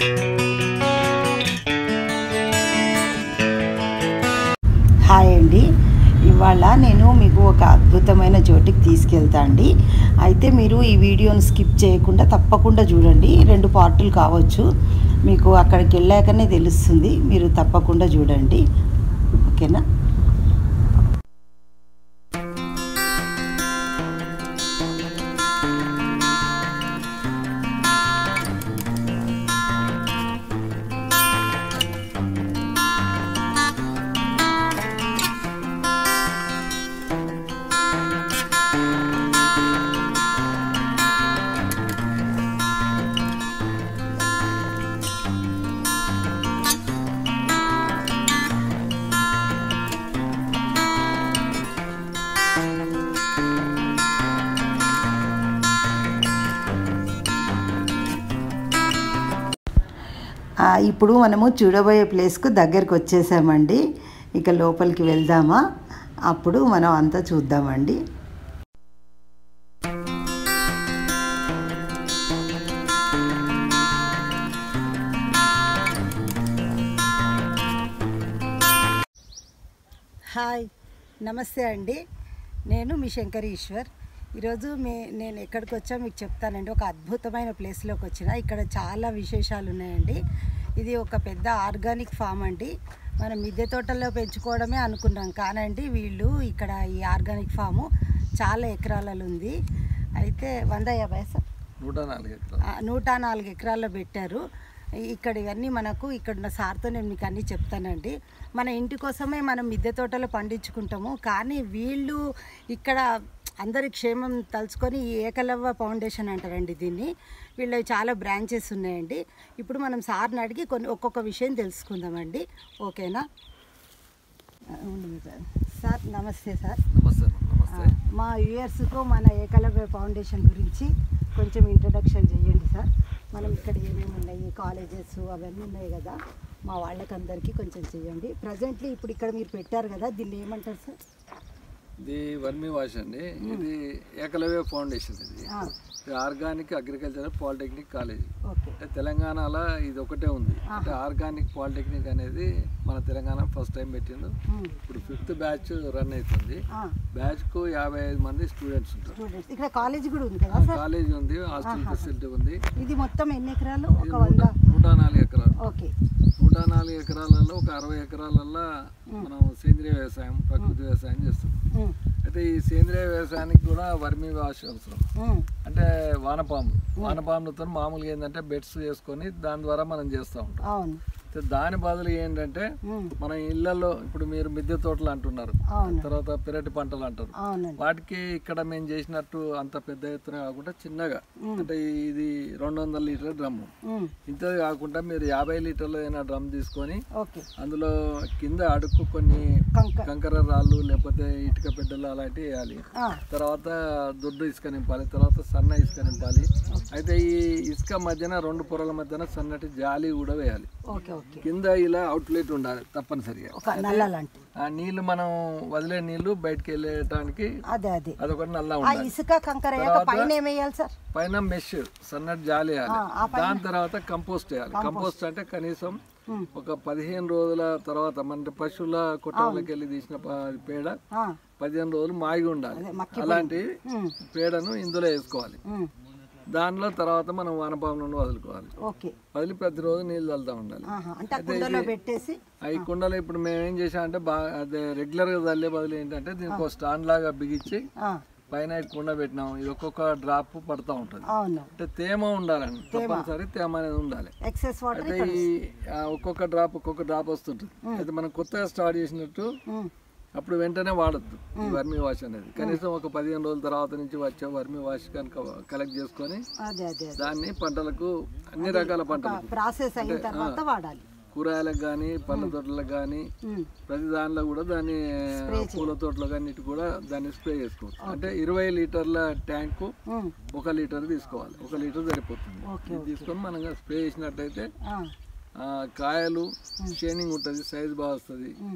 Hi అండి ఇవాళ నేను మీకు ఒక అద్భుతమైన చోటికి తీసుకెళ్తా అండి అయితే మీరు ఈ వీడియోని స్కిప్ చేయకుండా తప్పకుండా చూడండి రెండు పార్టులు కావచ్చు మీకు అక్కడికి వెళ్ళాకనే తెలుస్తుంది మీరు తప్పకుండా చూడండి ఓకేనా ఆ, ఇప్పుడు మనము చూడబోయే ప్లేస్కు దగ్గరికి వచ్చేసామండి ఇక లోపలికి వెళ్దామా అప్పుడు మనం అంతా చూద్దామండి హాయ్ నమస్తే అండి నేను మీ శంకర్ ఈశ్వర్ ఈరోజు మీ నేను ఎక్కడికి వచ్చా మీకు చెప్తానండి ఒక అద్భుతమైన ప్లేస్లోకి వచ్చిన ఇక్కడ చాలా విశేషాలు ఉన్నాయండి ఇది ఒక పెద్ద ఆర్గానిక్ ఫామ్ అండి మనం మిద్దె తోటల్లో పెంచుకోవడమే అనుకున్నాం కానండి వీళ్ళు ఇక్కడ ఈ ఆర్గానిక్ ఫాము చాలా ఎకరాలలో ఉంది అయితే వంద యాభై సార్ నూట నాలుగు ఎకరాలు ఆ, నూట నాలుగు ఎకరాల్లో పెట్టారు ఇక్కడ ఇవన్నీ మనకు ఇక్కడ ఉన్న సార్తో నేను మీకు అన్నీ చెప్తానండి మన ఇంటి కోసమే మనం మిద్దె తోటలో పండించుకుంటాము కానీ వీళ్ళు ఇక్కడ అందరి క్షేమం తలుచుకొని ఈ ఏకలవ్వ ఫౌండేషన్ అంటారండి దీన్ని వీళ్ళు చాలా బ్రాంచెస్ ఉన్నాయండి ఇప్పుడు మనం సార్ని అడిగి కొన్ని ఒక్కొక్క విషయం తెలుసుకుందామండి ఓకేనా ఆ, ఉండు సార్ సార్ నమస్తే సార్ నమస్తే నమస్తే మా వ్యూయర్స్కు మన ఏకలవ్య ఫౌండేషన్ గురించి కొంచెం ఇంట్రడక్షన్ చేయండి సార్ మనం ఇక్కడ ఏమేమి ఉన్నాయి కాలేజెస్ అవన్నీ ఉన్నాయి కదా మా వాళ్ళకందరికీ కొంచెం చేయండి ప్రజెంట్లీ ఇప్పుడు ఇక్కడ మీరు పెట్టారు కదా దీన్ని ఏమంటారు సార్ ఇది వర్మి వాష్ అండి ఇది ఏకలవ్య ఫౌండేషన్ ఇది ఆ, ఇది organic agriculture polytechnic college okay అంటే తెలంగాణలో ఇది ఒకటే ఉంది అంటే ఆర్గానిక్ పాలిటెక్నిక్ అనేది మన తెలంగాణ ఫస్ట్ టైం పెట్టిండు ఉమ్, ఇప్పుడు ఫిఫ్త్ బ్యాచ్ రన్ అవుతుంది ఆ, బ్యాచ్కు యాభై ఐదు మంది స్టూడెంట్స్ ఉంటారు స్టూడెంట్స్ ఇక్కడ కాలేజ్ కూడా ఉంది కదా సార్ కాలేజ్ ఉంది హాస్టల్ ఫెసిలిటీ ఉంది ఇది మొత్తం ఎన్ని ఎకరాలు ఇది ఒక వంద నూట నూట నాలుగు ఎకరాలు ఓకే నూట నాలుగు ఎకరాలలో ఒక అరవై ఎకరాలలో మనం సేంద్రియ వ్యవసాయం ప్రకృతి వ్యవసాయం చేస్తాం ఉమ్, అయితే ఈ సేంద్రియ వ్యవసాయానికి కూడా వర్మి వాష్ అవసరం ఉమ్, అంటే వానపాములు వానపాములతో మామూలుగా ఏంటంటే బెడ్స్ చేసుకొని దాని ద్వారా మనం చేస్తూ ఉంటాం అవును అయితే దాని బదులు ఏంటంటే ఉమ్, మన ఇళ్లలో ఇప్పుడు మీరు మిద్దె తోటలు అంటున్నారు అవును తర్వాత పెరటి పంటలు అంటారు అవునండి వాటికి ఇక్కడ మేము చేసినట్టు అంత పెద్ద ఎత్తున కాకుండా చిన్నగా అంటే ఇది రెండు వందల లీటర్ల డ్రమ్ము ఉమ్, ఇంతది కాకుండా మీరు యాభై లీటర్ల అయినా డ్రమ్ తీసుకొని ఓకే అందులో కింద అడుక్కు కొన్ని కంక కంకర రాళ్ళు లేకపోతే ఇటుక బిడ్డలు అలాంటివి వేయాలి ఆ, తర్వాత దొడ్డు ఇసుక నింపాలి తర్వాత సన్న ఇసుక నింపాలి అయితే ఈ ఇసుక మధ్యన రెండు పొరల మధ్యన సన్నటి జాలి కూడా వేయాలి ఓకే ఓకే కింద ఇలా అవుట్లెట్ ఉండాలి తప్పనిసరిగా ఒక నల్ల లాంటి ఆ నీళ్లు మనం వదిలే నీళ్లు బయటకు వెళ్ళటానికి అదే అదే అదొకటి నల్ల ఆ ఉండాలి ఇసుక కంకర అయ్యాక పైన ఏమేయాలి సార్ పైన మెష్ సన్నటి జాలి వేయాలి ఆ దాని తర్వాత కంపోస్ట్ వేయాలి కంపోస్ట్ అంటే కనీసం ఒక పదిహేను రోజుల తర్వాత మన పశువుల కొట్టంలోకి వెళ్ళి తీసిన ప- పేడ ఆ, పదిహేను రోజులు మాగి ఉండాలి అదే మక్కి అలాంటి ఉమ్, పేడను ఇందులో వేసుకోవాలి ఉమ్, దానిలో తర్వాత మనం వానపాములను వదులుకోవాలి ఓకే వదిలి ప్రతిరోజు నీళ్ళు చల్లుతూ ఉండాలి ఆహా, అంటే ఆ కుండలో పెట్టేసి ఆ ఈ కుండలో ఇప్పుడు మేము ఏం చేసామంటే బాగా అదే రెగ్యులర్గా చల్లే బదులు ఏంటంటే దీనికి ఒక స్టాండ్ లాగా బిగించి ఆ, పైన ఈ కుండ పెట్టినాం ఇది ఒక్కొక్క డ్రాప్ పడుతూ ఉంటుంది అవును అంటే తేమ ఉండాలండి తప్పనిసరి తేమ అనేది ఉండాలి ఎక్సెస్ వాటర్ అయితే ఈ ఆ, ఒక్కొక్క డ్రాప్ ఒక్కొక్క డ్రాప్ వస్తుంటుంది అయితే మనం కొత్తగా స్టార్ట్ చేసినట్టు అప్పుడు వెంటనే వాడద్దు ఈ వర్మి వాష్ అనేది కనీసం ఒక పదిహేను రోజుల తర్వాత నుంచి వచ్చే వర్మి వాష్ కనుక కలెక్ట్ చేసుకొని అదే అదే అదే దాన్ని పంటలకు అన్ని రకాల పంటలకు ప్రాసెస్ అయిన తర్వాత వాడాలి కూరగాయలకు కానీ పళ్ళ తోటలకు కానీ ఉమ్, ప్రతి దానిలో కూడా దాన్ని పూల తోటలో కానీ ఇటు కూడా దాన్ని స్ప్రే చేసుకోవచ్చు అంటే ఇరవై లీటర్ల ట్యాంకు ఉమ్, ఒక లీటర్ తీసుకోవాలి ఒక లీటర్ సరిపోతుంది ఓకే ఇది తీసుకొని మనం స్ప్రే చేసినట్టయితే ఆ, ఆ, కాయలు షేనింగ్ ఉంటుంది సైజ్ బాగా వస్తుంది ఉమ్,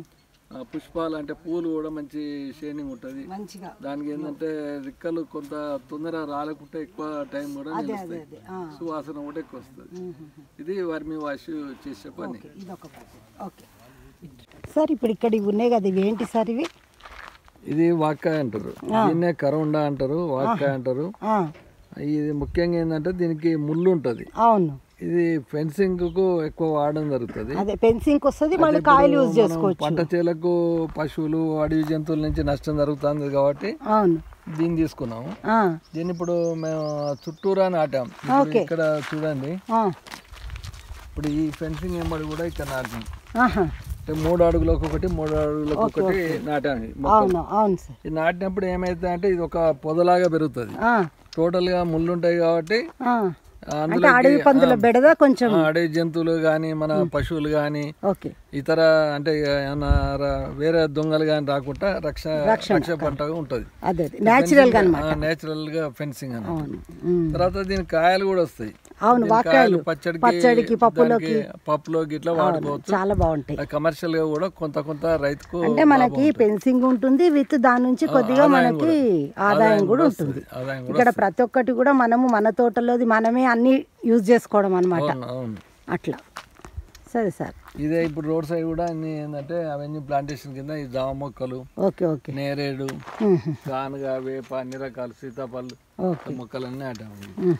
ఆ, పుష్పాలు అంటే పూలు కూడా మంచి షైనింగ్ ఉంటుంది మంచిగా దానికి ఏంటంటే రిక్కలు కొంత తొందర రాలకుంటే ఎక్కువ టైం కూడా అదే నిలుస్తాయి అదే ఆ. సువాసన కూడా ఎక్కువ వస్తుంది మ్మ్. ఇది వర్మి వాష్ చేసే పని ఓకే ఇదొక పద్ధతి ఓకే సార్ ఇప్పుడు ఇక్కడ ఇవి ఉన్నాయి కదా ఇవి ఏంటి సార్ ఇవి ఇది వాక్కాయ అంటారు దీన్నే కరౌండా అంటారు వాక్కాయ అంటారు ఆ, ఇది ముఖ్యంగా ఏంటంటే దీనికి ముళ్ళు ఉంటుంది అవును ఇది ఫెన్సింగ్ కు ఎక్కువ వాడడం జరుగుతుంది అదే పెన్సింగ్ వస్తుంది మళ్ళీ కాయలు యూజ్ చేసుకోవచ్చు పంట చేలకు పశువులు అడవి జంతువుల నుంచి నష్టం జరుగుతుంది కాబట్టి అవును దీన్ని తీసుకున్నాము ఆ, దీన్ని ఇప్పుడు మేము చుట్టూరా నాటాం ఇప్పుడు ఇక్కడ చూడండి ఆ, ఇప్పుడు ఈ ఫెన్సింగ్ ఎంబడి కూడా ఇక్కడ నాటాం ఆహా. అంటే మూడు అడుగులకు ఒకటి మూడు అడుగులకు ఒకటి నాటాము ఈ మొక్కలు. అవును అవును సార్ ఇది నాటినప్పుడు ఏమైతుంది అంటే ఇది ఒక పొదలాగా పెరుగుతుంది ఆ, టోటల్ గా ముళ్ళు ఉంటాయి కాబట్టి ఆ. అందులో అంటే అడవి పందుల బెడద కొంచెం అడవి జంతువులు కానీ మన పశువులు కానీ ఓకే ఇతర అంటే ఏమన్నా ర- వేరే దొంగలు కానీ రాకుండా రక్ష రక్ష పంటగా ఉంటుంది అదే అదే న్యాచురల్ గా అనమాట నేచురల్ గా ఫెన్సింగ్ అని అవును ఉమ్. తర్వాత దీని కాయలు కూడా వస్తాయి అవును దీని వాకాయలు కాయలు పచ్చడికి పచ్చడికి పప్పులోకి దానికి పప్పులోకి ఇట్లా వాడుకోవచ్చు చాలా బాగుంటాయి కమర్షియల్ గా కూడా కొంత కొంత రైతుకు అంటే మనకి పెన్సింగ్ ఉంటుంది విత్ దాని నుంచి కొద్దిగా మనకి ఆదాయం కూడా ఉంటుంది ఆదాయం కూడా ఇక్కడ ప్రతి ఒక్కటి కూడా మనము మన తోటలోది మనమే అన్ని యూజ్ చేసుకోవడం అనమాట అవును అవును అట్లా సరే సార్ ఇదే ఇప్పుడు రోడ్ సైడ్ కూడా అన్ని ఏంటంటే అవన్నీ ప్లాంటేషన్ కింద ఈ జామ మొక్కలు ఓకే ఓకే నేరేడు ఉహు. కానుగ వేప అన్ని రకాల సీతాఫలం ఓకే మొక్కలన్నీ నాటాము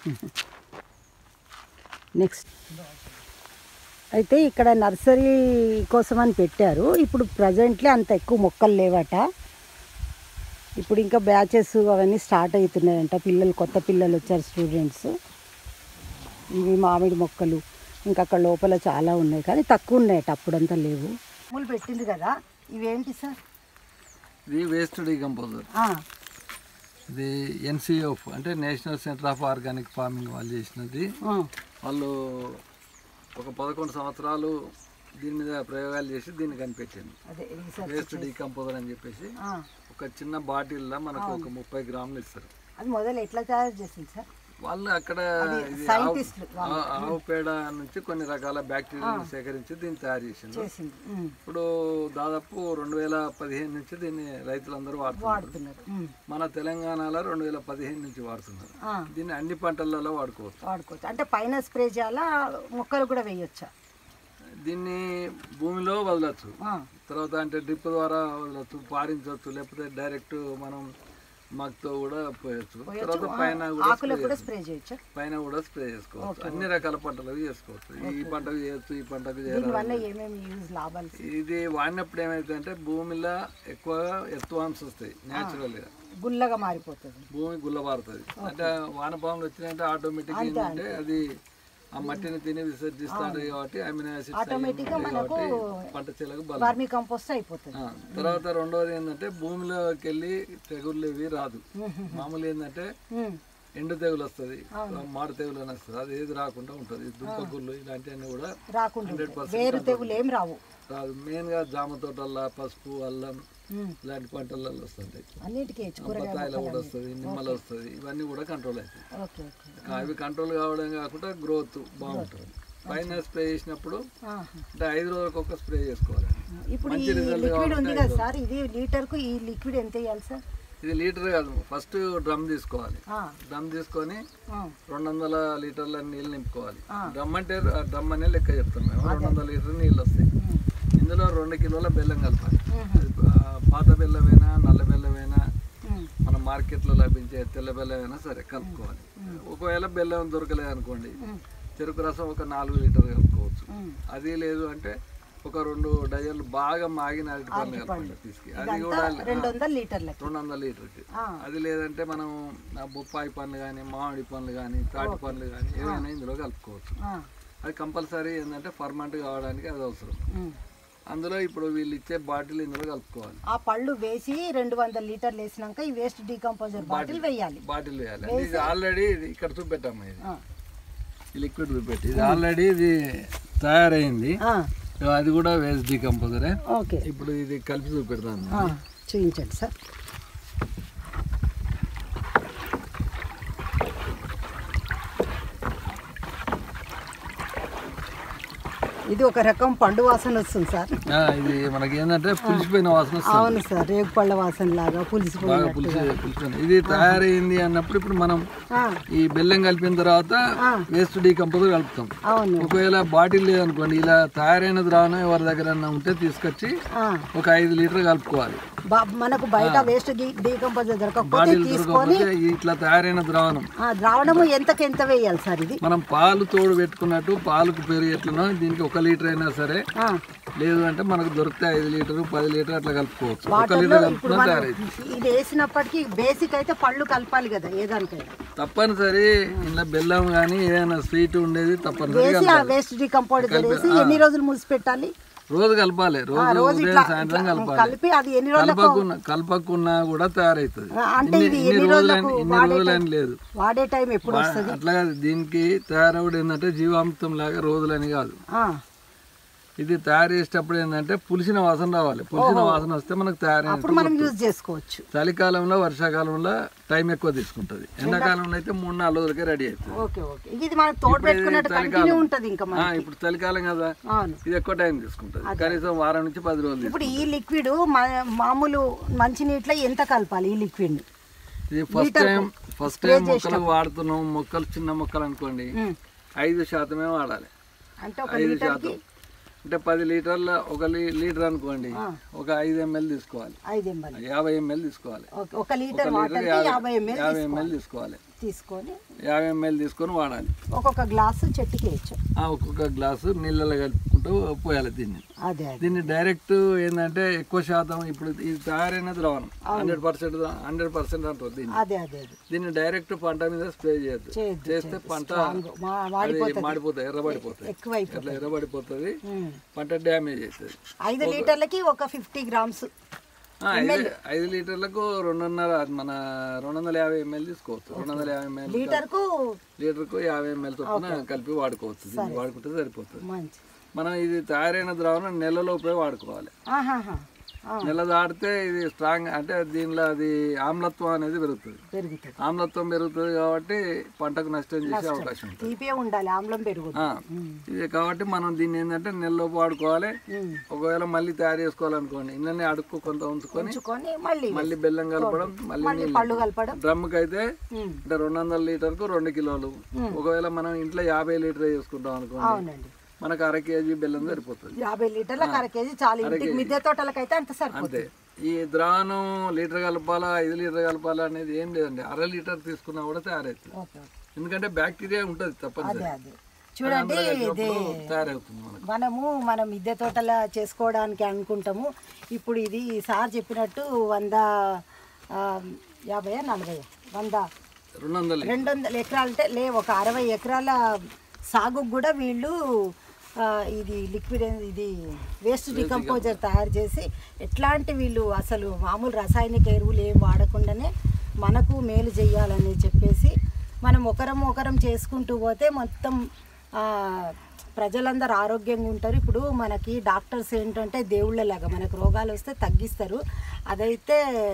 నెక్స్ట్ అయితే ఇక్కడ నర్సరీ కోసం అని పెట్టారు ఇప్పుడు ప్రజెంట్లీ అంత ఎక్కువ మొక్కలు లేవట ఇప్పుడు ఇంకా బ్యాచెస్ అవన్నీ స్టార్ట్ అవుతున్నాయంట పిల్లలు కొత్త పిల్లలు వచ్చారు స్టూడెంట్స్ ఇవి మామిడి మొక్కలు ఇంకా అక్కడ లోపల చాలా ఉన్నాయి కానీ తక్కువ ఉన్నాయట అప్పుడంతా లేవు పూలు పెట్టింది కదా ఇవేంటి సార్ ఇది వేస్ట్ డీకంపోజర్ ఇది ఎన్సిఎఫ్ అంటే national centre of organic farming వాళ్ళు చేసినది వాళ్ళు ఒక పదకొండు సంవత్సరాలు దీని మీద ప్రయోగాలు చేసి దీన్ని కనిపెట్టింది అదే రీసెర్చ్ వేస్ట్ డీకంపోజర్ అని చెప్పేసి ఒక చిన్న బాటిల్లో మనకు ఒక ముప్పై గ్రాములు ఇస్తారు అది మొదలు ఎట్లా తయారు చేసింది సార్ వాళ్ళు అక్కడ ఇది ఆవు- సైంటిస్టులు ఆ- ఆవు పేడ నుంచి కొన్ని రకాల బ్యాక్టీరియాలను సేకరించి దీన్ని తయారు చేసింది చేసింది ఉమ్. ఇప్పుడు దాదాపు రెండు వేల పదిహేను నుంచి దీన్ని రైతులందరూ వాడుతున్నారు వాడుతున్నారు ఉమ్. మన తెలంగాణలో రెండు వేల పదిహేను నుంచి వాడుతున్నారు ఆ. దీన్ని అన్ని పంటలలో వాడుకోవచ్చు వాడుకోవచ్చు అంటే పైన స్ప్రే చేయాలా మొక్కలు కూడా వేయొచ్చా దీన్ని భూమిలో వదలచ్చు ఆ, తర్వాత అంటే డ్రిప్ ద్వారా వదలచ్చు పారించవచ్చు లేకపోతే డైరెక్ట్ మనం మగ్తో కూడా పోయొచ్చు తర్వాత పైన కూడా ఆకులకు కూడా స్ప్రే చేయొచ్చా పైన కూడా స్ప్రే చేసుకోవచ్చు అన్ని రకాల పంటలకు చేసుకోవచ్చు ఈ పంటకు చేయొచ్చు ఈ పంటకు చేయరాదు దీనివల్ల ఏమేమి యూజ్ లాభాలు ఇది వాడినప్పుడు ఏమైతుందంటే భూమిలో ఎక్కువగా ఎత్తువాన్స్ వస్తాయి న్యాచురల్ గా గుల్లగా మారిపోతుంది భూమి గుల్లబారుతుంది అంటే వానపాములు వచ్చినాయంటే ఆటోమేటిక్ ఏంటంటే అది ఆ మట్టిని తిని విసర్జిస్తాడు కాబట్టి అమినో Automatic గా యాసిడ్స్ మనకు కాబట్టి పంట చేలకు బలం వర్మీ కంపోస్ట్ అయిపోతుంది ఆ, తర్వాత రెండోది ఏంటంటే భూమిలోకి వెళ్ళి తెగుళ్ళు ఇవి రాదు మామూలు ఏంటంటే ఉమ్, ఎండు తెగులు వస్తుంది మాడు తెగులు అని వస్తుంది అది ఏది రాకుండా ఉంటుంది దుంపగుళ్ళు ఇలాంటివన్నీ కూడా రాకుండా హండ్రెడ్ ఉంటాయి. పర్సెంట్ వేరు తెగులు ఏం రావు రాదు మెయిన్గా జామ తోటల్లో పసుపు అల్లం ఉమ్, ఇలాంటి పంటలలో వస్తుంటాయి అన్నిటికీ కూరగాయ బత్తాయిలో కూడా వస్తుంది నిమ్మలు వస్తుంది ఇవన్నీ కూడా కంట్రోల్ అవుతాయి ఓకే ఓకే అవి కంట్రోల్ కావడం కాకుండా గ్రోత్ బాగుంటుంది పైన స్ప్రే చేసినప్పుడు ఆహా. అంటే ఐదు రోజులకు ఒక స్ప్రే చేసుకోవాలి ఇప్పుడు ఈ మంచి రిజల్ట్ లిక్విడ్ ఉంది కావాలంటే కదా సార్ ఇది లీటర్కు ఈ లిక్విడ్ ఎంత వేయాలి సార్ ఇది లీటర్ కాదు ఫస్ట్ డ్రమ్ తీసుకోవాలి ఆ, డ్రమ్ తీసుకొని ఆ, రెండు వందల లీటర్ల నీళ్ళు నింపుకోవాలి డ్రమ్ అంటే డ్రమ్ అనే లెక్క చెప్తాం మేము రెండు వందల లీటర్ నీళ్ళు వస్తాయి ఉమ్, ఇందులో రెండు కిలోల బెల్లం కలపాలి ఉమ్, అది ఆ, పాత బెల్లమైనా నల్ల బెల్లమైనా ఉమ్, మన మార్కెట్లో లభించే తెల్ల బెల్లమైనా సరే కలుపుకోవాలి ఒకవేళ బెల్లం దొరకలేదు అనుకోండి ఉమ్, చెరుకు రసం ఒక నాలుగు లీటర్ కలుపుకోవచ్చు ఉమ్. అది లేదు అంటే ఒక రెండు డజన్లు బాగా మాగిన అరటి పండ్లు కలపండి తీసుకు అది కూడా రెండు వందల లీటర్లకి రెండు వందల లీటర్కి ఆ. అది లేదంటే మనం ఆ బొప్పాయి పండ్లు కానీ మామిడి పండ్లు కానీ తాటి పండ్లు కానీ ఏమైనా ఇందులో కలుపుకోవచ్చు ఆ, అది కంపల్సరీ ఏంటంటే ఫర్మెంట్ కావడానికి అది అవసరం ఉమ్. అందులో ఇప్పుడు వీళ్ళు ఇచ్చే బాటిల్ ఇందులో కలుపుకోవాలి ఆ పళ్ళు వేసి రెండు వందల లీటర్లు వేసినాక ఈ వేస్ట్ డీకంపోజర్ బాటిల్ వేయాలి బాటిల్ వేయాలి అంటే ఇది ఆల్రెడీ ఇది ఇక్కడ చూపెట్టాము ఇది ఆ, ఈ లిక్విడ్ చూపెట్టి ఇది ఆల్రెడీ ఇది తయారైంది ఆ, అది కూడా వేస్ట్ డీకంపోజరే ఓకే ఇప్పుడు ఇది కలిపి చూపెడతాను ఆ, చూపించండి సార్ ఇది ఒక రకం పండు వాసన వస్తుంది సార్ ఆ, ఇది మనకి ఏంటంటే పులిసిపోయిన వాసన వస్తుంది అవును సార్ రేగు పళ్ళ వాసన లాగా బాగా పులిసిపోయినట్టు పులిసి పులిసిపోయింది ఇది తయారైంది అన్నప్పుడు ఇప్పుడు మనం ఆ, ఈ బెల్లం కలిపిన తర్వాత వేస్ట్ డీకంపోజ్ కలుపుతాం అవును ఒకవేళ బాటిల్ లేదనుకోండి ఇలా తయారైన ద్రావణం ఎవరి దగ్గర ఉంటే తీసుకొచ్చి ఆ, ఒక ఐదు లీటర్ కలుపుకోవాలి బా- మనకు బయట వేస్ట్ డీకంపోజ్ దొరకకపోతే బాటిల్ తీసుకొని దొరకకపోతే ఇట్లా తయారైన ద్రావణం ఆ, ద్రావణము ఎంతకి ఎంత వేయాలి సార్ ఇది మనం పాలు తోడు పెట్టుకున్నట్టు పాలకు పెరుగు ఎట్లనో దీనికి ఒక లీటర్ అయినా సరే ఆ, లేదు అంటే మనకు దొరికితే ఐదు లీటర్ పది లీటర్ అట్లా కలుపుకోవచ్చు ఒక వాటర్లో లీటర్ ఇప్పుడు కలుపుకున్నా మనం తయారైంది ఇది వేసినప్పటికీ బేసిక్ అయితే పళ్ళు కలపాలి కదా ఏదానికైనా తప్పనిసరి ఇంట్లో బెల్లం కానీ ఏదైనా స్వీట్ ఉండేది తప్పనిసరి వేసి ఆ వేస్ట్ డీకంపోజ్ వేసి ఎన్ని రోజులు మూసి పెట్టాలి రోజు కలపాలి రోజు రోజు ఉదయం ఇట్లా సాయంత్రం ఇట్లా కలపాలి కలిపి అది ఎన్ని రోజులకు కలపకున్నా కలపకున్నా కూడా తయారవుతుంది ఆ, అంటే ఇన్ని ఇది ఇన్ని ఎన్ని రోజులని రోజులకు ఇన్ని వాడే రోజులని లేదు వాడే టైం ఎప్పుడు వస్తుంది అట్లా కాదు దీనికి తయారవడం ఏంటంటే జీవామృతం లాగా రోజులని కాదు ఆ, ఇది తయారు చేసేటప్పుడు ఏంటంటే పులిసిన వాసన రావాలి పులిసిన వాసన వస్తే మనకు తయారైన అప్పుడు మనం యూజ్ చేసుకోవచ్చు చలికాలంలో వర్షాకాలంలో టైం ఎక్కువ తీసుకుంటుంది ఎండాకాలంలో అయితే మూడు నాలుగు రోజులకే రెడీ అవుతుంది ఓకే ఓకే ఇది మనం తోడు పెట్టుకున్నట్టు కంటిన్యూ ఉంటుంది ఇంకా ఆ, మనం ఇప్పుడు చలికాలం కదా అవును ఇది ఎక్కువ టైం తీసుకుంటుంది కనీసం వారం నుంచి పది రోజులు ఇప్పుడు ఈ లిక్విడ్ మామూలు మంచి నీటిలో ఎంత కలపాలి ఈ లిక్విడ్ ఇది ఫస్ట్ టైం ఫస్ట్ టైం మొక్కలకు వాడుతున్నాం మొక్కలు చిన్న మొక్కలు అనుకోండి ఐదు శాతమే వాడాలి అంటే ఒక ఐదు లీటర్కి శాతం అంటే పది లీటర్ల ఒక లీ- లీటర్ అనుకోండి ఒక ఐదు ఎంఎల్ తీసుకోవాలి ఐదు ఎంఎల్ యాభై ఎంఎల్ తీసుకోవాలి ఓకే ఒక లీటర్ వాటర్ యాభై ఎంఎల్ యాభై ఎంఎల్ తీసుకోవాలి తీసుకొని యాభై ఎంఎల్ తీసుకొని వాడాలి ఒక్కొక్క గ్లాసు చెట్టుకి వేయచ్చు ఆ ఒక్కొక్క గ్లాసు నీళ్ళలో కలుపుకుంటూ పోయాలి దీన్ని అదే అదే దీన్ని డైరెక్ట్ ఏంటంటే ఎక్కువ శాతం ఇప్పుడు ఇది తయారైన ద్రావణం హండ్రెడ్ పర్సెంట్ హండ్రెడ్ పర్సెంట్ అంటారు దీన్ని అదే అదే అదే దీన్ని డైరెక్ట్ పంట మీద స్ప్రే చేయొద్దు చేయొద్దు, చేస్తే పంట మా అది వాడిపోతుంది మాడిపోతాయి ఎర్రబడిపోతాయి ఎక్కువైపోతుంది అట్లా ఎర్రబడిపోతుంది ఉమ్. పంట డ్యామేజ్ అవుతుంది ఐదు లీటర్లకి ఒక ఫిఫ్టీ గ్రామ్స్ ఆ, ఐదు ఐదు లీటర్లకు రెండున్నర మన రెండు వందల యాభై ఎంఎల్ తీసుకోవచ్చు రెండు వందల యాభై ఎంఎల్ లీటర్కు లీటర్కు యాభై ఎంఎల్ చొప్పున కలిపి వాడుకోవచ్చు దీన్ని వాడుకుంటే సరిపోతుంది మంచి మనం ఇది తయారైన ద్రావణం నెలలోపే వాడుకోవాలి ఆహాహా. ఆ, నెల దాటితే ఇది స్ట్రాంగ్ అంటే దీనిలో అది ఆమ్లత్వం అనేది పెరుగుతుంది పెరుగుతుంది ఆమ్లత్వం పెరుగుతుంది కాబట్టి పంటకు నష్టం చేసే అవకాశం ఉంటుంది తీపే ఉండాలి ఆమ్లం పెరుగుతుంది ఆ, ఇది కాబట్టి మనం దీన్ని ఏంటంటే నెలలోపు వాడుకోవాలి ఉమ్. ఒకవేళ మళ్ళీ తయారు చేసుకోవాలనుకోండి ఇళ్ళని అడుక్కు కొంత ఉంచుకొని ఉంచుకొని మళ్ళీ మళ్ళీ బెల్లం కలపడం మళ్ళీ మళ్ళీ పళ్ళు కలపడం డ్రమ్కి అయితే ఉమ్. అంటే రెండు వందల లీటర్కు రెండు కిలోలు ఒకవేళ మనం ఇంట్లో యాభై లీటర్ చేసుకుంటాం అనుకోండి అవునండి మనకు అర కేజీ బెల్లం సరిపోతుంది యాభై లీటర్లకు అర కేజీ చాలు ఇంటికి మిద్దె తోటలకైతే అంత సరిపోతుంది అంతే ఈ ద్రావణం లీటర్ కలపాలా ఐదు లీటర్ కలపాలా అనేది ఏం లేదండి అర లీటర్ తీసుకున్నా కూడా తయారవుతుంది ఓకే ఓకే ఎందుకంటే బ్యాక్టీరియా ఉంటుంది తప్పనిసరి అదే అదే చూడండి ఇది తయారవుతుంది మనకు మనము మనం మిద్దె తోటల చేసుకోవడానికి అనుకుంటాము ఇప్పుడు ఇది సార్ చెప్పినట్టు వంద ఆ, యాభై నలభై వంద రెండు వందలు రెండు వందల ఎకరాలు అంటే లే ఒక అరవై ఎకరాల సాగుకు కూడా వీళ్ళు ఆ, ఇది లిక్విడ్ ఇది వేస్ట్ డికంపోజర్ తయారు చేసి ఎట్లాంటి వీళ్ళు అసలు మామూలు రసాయనిక ఎరువులు ఏం వాడకుండానే మనకు మేలు చేయాలని చెప్పేసి మనం ఒకరం ఒకరం చేసుకుంటూ పోతే మొత్తం ఆ, ప్రజలందరూ ఆరోగ్యంగా ఉంటారు ఇప్పుడు మనకి డాక్టర్స్ ఏంటంటే దేవుళ్ళలాగా మనకు రోగాలు వస్తే తగ్గిస్తారు అదైతే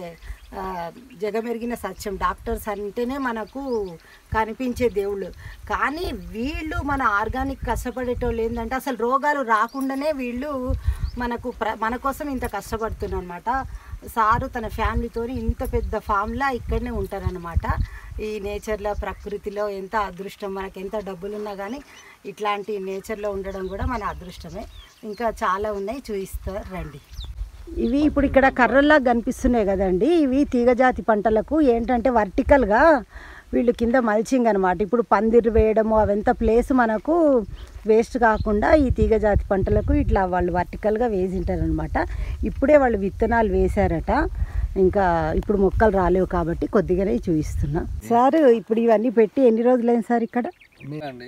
ఆ, జగమెరిగిన సత్యం డాక్టర్స్ అంటేనే మనకు కనిపించే దేవుళ్ళు కానీ వీళ్ళు మన ఆర్గానిక్ కష్టపడేటోళ్ళు ఏంటంటే అసలు రోగాలు రాకుండానే వీళ్ళు మనకు ప్ర మన కోసం ఇంత కష్టపడుతున్నారు అనమాట సారు తన ఫ్యామిలీతో ఇంత పెద్ద ఫామ్లా ఇక్కడనే ఉంటారనమాట ఈ నేచర్లో ప్రకృతిలో ఎంత అదృష్టం మనకి ఎంత డబ్బులున్నా కానీ ఇట్లాంటి నేచర్లో ఉండడం కూడా మన అదృష్టమే ఇంకా చాలా ఉన్నాయి చూపిస్తారు రండి ఇవి ఇప్పుడు ఇక్కడ కర్రల్లా కనిపిస్తున్నాయి కదండి ఇవి తీగజాతి పంటలకు ఏంటంటే వర్టికల్గా వీళ్ళు కింద మల్చింగ్ అనమాట ఇప్పుడు పందిరి వేయడము అవంతా ప్లేస్ మనకు వేస్ట్ కాకుండా ఈ తీగజాతి పంటలకు ఇట్లా వాళ్ళు వర్టికల్గా వేసింటారనమాట ఇప్పుడే వాళ్ళు విత్తనాలు వేశారట ఇంకా ఇప్పుడు మొక్కలు రాలేవు కాబట్టి కొద్దిగానే చూపిస్తున్నా సార్ ఇప్పుడు ఇవన్నీ పెట్టి ఎన్ని రోజులైంది సార్ ఇక్కడ అండి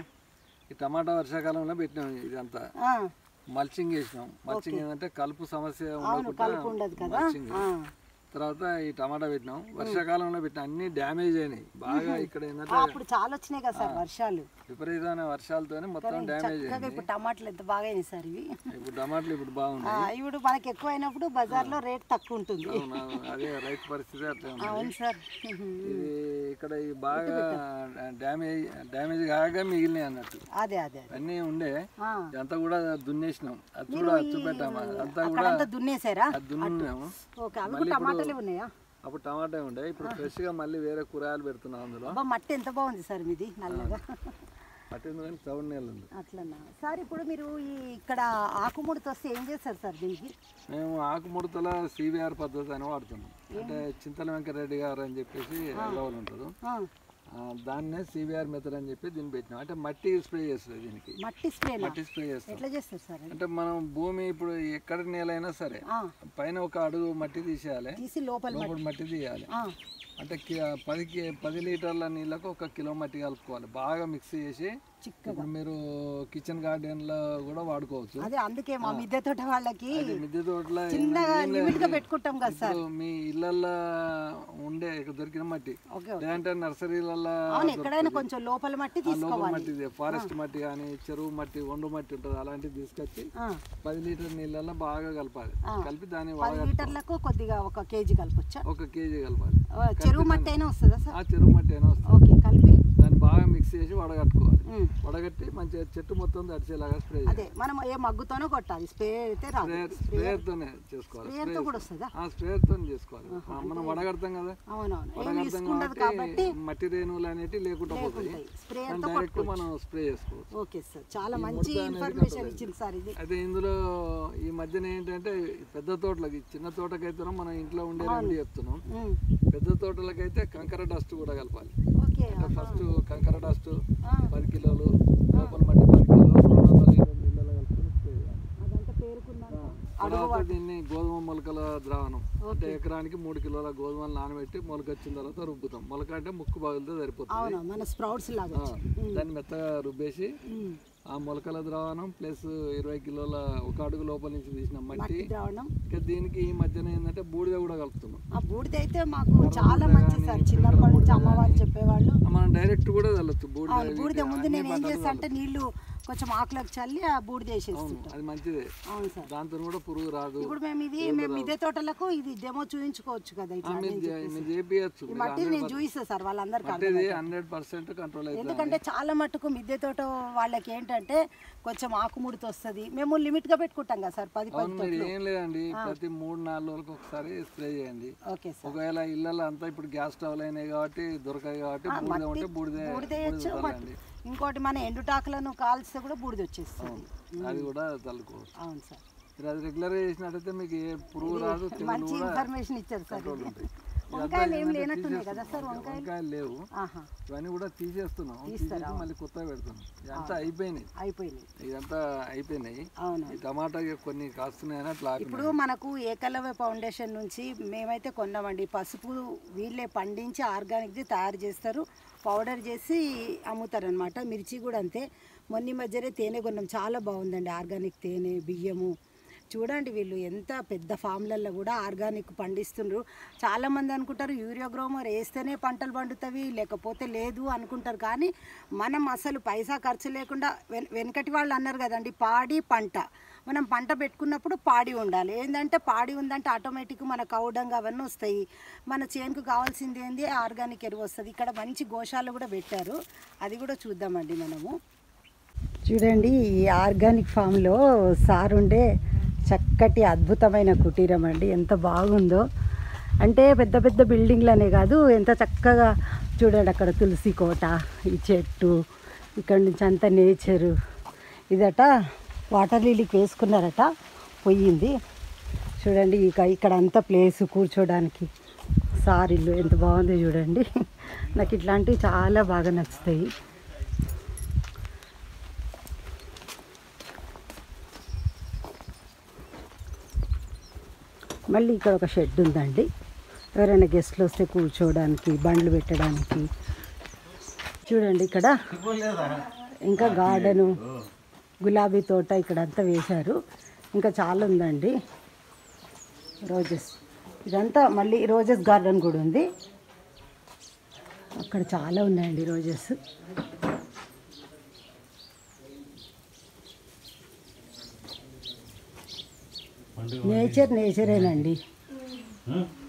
ఈ టమాటా వర్షాకాలంలో పెట్టినాం ఇదంతా మల్చింగ్ వేసినాం మల్చింగ్ ఏంటంటే కలుపు సమస్య అవును ఉండకుండా కలుపు ఉండదు కదా మల్చింగ్ ఆ. తర్వాత ఈ టమాటా పెట్టినాం వర్షాకాలంలో పెట్టిన అన్ని డ్యామేజ్ అయినాయి బాగా ఇక్కడ ఏంటంటే అప్పుడు చాలా వచ్చినాయి కదా సార్ వర్షాలు విపరీతమైన వర్షాలతోనే మొత్తం డ్యామేజ్ చక్కగా అయింది ఇప్పుడు టమాటాలు ఎంత బాగా అయినాయి సార్ ఇవి ఇప్పుడు టమాటాలు ఇప్పుడు ఆ, బాగున్నాయి ఇప్పుడు మనకి ఎక్కువ అయినప్పుడు బజార్లో రేట్ తక్కువ ఉంటుంది అవును, అవును. అదే రైతు పరిస్థితి అట్లా ఉంది అవును సార్ ఇది ఇక్కడ ఈ బాగా డ్యామేజ్ డ్యామేజ్ కాగా మిగిలినాయి అన్నట్టు అదే అదే అదే అన్నీ ఉండే ఆ. అంతా కూడా దున్నేసినాం అది చూడ చూపెట్టాము అంతా కూడా అక్కడంతా దున్నేసారా అది దున్నాము ఓకే అవి కూడా టమాటాలే ఉన్నాయా అప్పుడు టమాటా ఉండే ఇప్పుడు ఫ్రెష్ గా మళ్ళీ వేరే కూరగాయలు పెడుతున్నాం అందులో అబ్బా మట్టి ఎంత బాగుంది సార్ మీది నల్లగా పట్టింది కానీ చౌడు నీళ్ళు ఉంది అట్లన్నా సార్ ఇప్పుడు మీరు ఈ ఇక్కడ ఆకుముడితో వస్తే ఏం చేస్తారు సార్ దీనికి మేము ఆకుముడతల సివిఆర్ పద్ధతి అని వాడుతున్నాం అంటే చింతల వెంకరెడ్డి గారు అని చెప్పేసి హైదరాబాద్ ఉంటారు ఆ, ఆ, దాన్నే సివిఆర్ మెథడ్ అని చెప్పి దీన్ని పెట్టినాం అంటే మట్టి స్ప్రే చేస్తుంది దీనికి మట్టి స్ప్రేనా మట్టి స్ప్రే చేస్తాం ఎట్లా చేస్తారు సార్ అది? అంటే మనం భూమి ఇప్పుడు ఎక్కడ నేలైనా సరే ఆ, పైన ఒక అడుగు మట్టి తీసేయాలి తీసి లోపల మట్టి లోపల మట్టి తీయాలి ఆ, అంటే కి- పది కి- పది లీటర్ల నీళ్ళకు ఒక కిలో మట్టి కలుపుకోవాలి బాగా మిక్స్ చేసి చిక్కగా ఇప్పుడు మీరు కిచెన్ గార్డెన్ లో కూడా వాడుకోవచ్చు అదే అందుకే మా మిద్దె తోట వాళ్ళకి అది మిద్దె తోటలో చిన్నగా లిమిట్ గా పెట్టుకుంటాం కదా సార్ ఇప్పుడు మీ ఇళ్ళల్లో ఉండే ఇక్కడ దొరికిన మట్టి ఓకే ఓకే. లేదంటే నర్సరీలలో అవును ఎక్కడైనా కొంచెం లోపల మట్టి లోపల తీసుకోవాలి మట్టి ఫారెస్ట్ మట్టి కానీ చెరువు మట్టి ఒండు మట్టి ఉంటుంది అలాంటివి తీసుకొచ్చి ఆ, పది లీటర్ నీళ్ళల్లో బాగా కలపాలి కలిపి దాన్ని పది వడగ లీటర్లకు కొద్దిగా ఒక కేజీ కలపొచ్చా ఒక కేజీ కలపాలి ఆ, చెరువు మట్టి అయినా వస్తుందా సార్ ఆ చెరువు మట్టి అయినా వస్తుంది ఓకే కలిపి దాన్ని బాగా మిక్స్ చేసి వడగట్టుకోవాలి ఉమ్. వడగట్టి మంచిగా చెట్టు మొత్తం తడిచేలాగా స్ప్రే అదే మనం ఏ మగ్గుతోనో కొట్టాలి స్ప్రే అయితే రాదు స్ప్రేయర్ తోనే చేసుకోవాలి స్ప్రేయర్తో కూడా వస్తుందా ఆ స్ప్రేయర్ తో చేసుకోవాలి మనం వడగడతాం కదా అవునవును ఏం వడగడతాం తీసుకుండదు కాబట్టి కాబట్టి మట్టి రేణువులు అనేవి లేకుండా పోతాయి స్ప్రేయర్తో డైరెక్ట్ మనం స్ప్రే చేసుకోవచ్చు ఓకే సార్ చాలా మంచి ఇన్ఫర్మేషన్ ఇచ్చింది సార్ ఇది అయితే ఇందులో ఈ మధ్యన ఏంటంటే ఈ పెద్ద తోటలకి చిన్న తోటకైతే మనం ఇంట్లో ఉండే రెండు చెప్తున్నాం ఉమ్. పెద్ద తోటలకైతే కంకర డస్ట్ కూడా కలపాలి ఓకే అంటే ఫస్ట్ కంకర డస్ట్ ఆ. పది కిలోలు లోపల మట్టి పది కిలోలు రెండు వందల లీటర్ నీళ్ళలో కలుపుకొని స్ప్రే చేయాలి అదంతా పేరుకున్నాక తర్వాత దీన్ని గోధుమ మొలకల ద్రావణం అంటే ఎకరానికి మూడు కిలోల గోధుమలు నానబెట్టి మొలక వచ్చిన తర్వాత రుబ్బుతాం మొలక అంటే ముక్కు బాగులతో సరిపోతుంది అవును మన స్ప్రౌట్స్ లాగా ఆ, దాన్ని మెత్తగా రుబ్బేసి ఉమ్. ఆ మొలకల ద్రావణం ప్లస్ ఇరవై కిలోల ఒక అడుగు లోపల నుంచి తీసిన మట్టి మట్టి ద్రావణం ఇంకా దీనికి ఈ మధ్యన ఏంటంటే బూడిద కూడా కలుపుతున్నాం ఆ బూడిద అయితే మాకు చాలా మంచి సార్ చిన్నప్పటి నుంచి అమ్మ వాళ్ళు చెప్పేవాళ్ళు మనం డైరెక్ట్ కూడా చల్లొచ్చు బూడిద అవును బూడిద ముందు నేను ఏం చేస్తా అంటే నీళ్లు కొంచెం ఆకులకు చల్లి ఆ బూడిద వేసేస్తుంటాం అది మంచిదే అవును సార్ దాంతో కూడా పురుగు రాదు ఇప్పుడు మేము ఇది మేము ఇదే తోటలకు ఇది డెమో చూపించుకోవచ్చు కదా ఇట్లా మీరు చే- మీరు చేపియచ్చు ఈ మట్టి నేను చూపిస్తాను సార్ వాళ్ళందరికీ అంటే ఇది హండ్రెడ్ పర్సెంట్ కంట్రోల్ అవుతుంది ఎందుకంటే చాలా మట్టుకు మిద్దె తోట వాళ్ళకి ఏంటంటే కొంచెం ఆకుముడితో వస్తుంది మేము లిమిట్ గా పెట్టుకుంటాం కదా సార్ పది పది అవును మీరు ఏం లేదండి ప్రతి మూడు నాలుగు రోజులకు ఒకసారి స్ప్రే చేయండి ఓకే సార్ ఒకవేళ ఇళ్ళల్లో అంతా ఇప్పుడు గ్యాస్ స్టవ్లు అయినాయి కాబట్టి దొరకాయి కాబట్టి బూడిద ఉంటే బూడిదే బూడిదేయచ్చు చల్లండి. ఇంకోటి మన ఎండుటాకులను కాల్స్తే కూడా బూడిద వచ్చేస్తుంది అది కూడా చల్లుకోవచ్చు అవును సార్ మీరు అది రెగ్యులర్గా చేసినట్టయితే మీకు ఏ పురుగు రాదు తెగులు మంచి కూడా ఇన్ఫర్మేషన్ ఇచ్చారు సార్ కంట్రోల్ ఇది. ఉంటాయి వంకాయలు ఏం లేనట్టున్నాయి కదా సార్ వంకాయలు వంకాయలు లేవు ఆహా ఇవన్నీ కూడా తీసేస్తున్నాం తీసేసి మళ్ళీ కొత్తగా పెడుతున్నాం ఇదంతా అయిపోయినాయి అయిపోయినాయి ఇదంతా అయిపోయినాయి అవును ఈ టమాటా ఇక కొన్ని కాస్తున్నాయని అట్లా ఆపినాయి. ఇప్పుడు మనకు ఏకలవ్య ఫౌండేషన్ నుంచి మేమైతే కొన్నామండి పసుపు వీళ్ళే పండించి ఆర్గానిక్ది తయారు చేస్తారు పౌడర్ చేసి అమ్ముతారు అనమాట మిర్చి కూడా అంతే మొన్న ఈ మధ్యనే తేనె కొన్నాం చాలా బాగుందండి ఆర్గానిక్ తేనె బియ్యము చూడండి వీళ్ళు ఎంత పెద్ద ఫామ్లలో కూడా ఆర్గానిక్ పండిస్తుండ్రు చాలామంది అనుకుంటారు యూరియా గ్రోమర్ వేస్తేనే పంటలు పండుతాయి లేకపోతే లేదు అనుకుంటారు కానీ మనం అసలు పైసా ఖర్చు లేకుండా వెన్ వెనకటి వాళ్ళు అన్నారు కదండి పాడి పంట మనం పంట పెట్టుకున్నప్పుడు పాడి ఉండాలి ఏంటంటే పాడి ఉందంటే ఆటోమేటిక్ మన కౌడంగా అవన్నీ వస్తాయి మన చేనుకు కావాల్సింది ఏంది ఆర్గానిక్ ఎరువు వస్తుంది ఇక్కడ మంచి గోశాల కూడా పెట్టారు అది కూడా చూద్దామండి మనము చూడండి ఈ ఆర్గానిక్ ఫామ్లో సార్ ఉండే చక్కటి అద్భుతమైన కుటీరం అండి ఎంత బాగుందో అంటే పెద్ద పెద్ద బిల్డింగ్లనే కాదు ఎంత చక్కగా చూడండి అక్కడ తులసి కోట ఈ చెట్టు ఇక్కడ నుంచి అంత నేచరు ఇదట వాటర్ లిలీకి వేసుకున్నారట పోయింది చూడండి ఇక ఇక్కడ అంతా ప్లేస్ కూర్చోడానికి సార్ ఇల్లు ఎంత బాగుందో చూడండి నాకు ఇట్లాంటివి చాలా బాగా నచ్చుతాయి మళ్ళీ ఇక్కడ ఒక షెడ్ ఉందండి ఎవరైనా గెస్ట్లు వస్తే కూర్చోవడానికి బండ్లు పెట్టడానికి చూడండి ఇక్కడ ఇంకా గార్డెను గులాబీ తోట ఇక్కడ అంతా వేశారు ఇంకా చాలా ఉందండి రోజెస్ ఇదంతా మళ్ళీ రోజెస్ గార్డెన్ కూడా ఉంది అక్కడ చాలా ఉన్నాయండి రోజెస్ నేచర్ నేచరేనండి ఆ?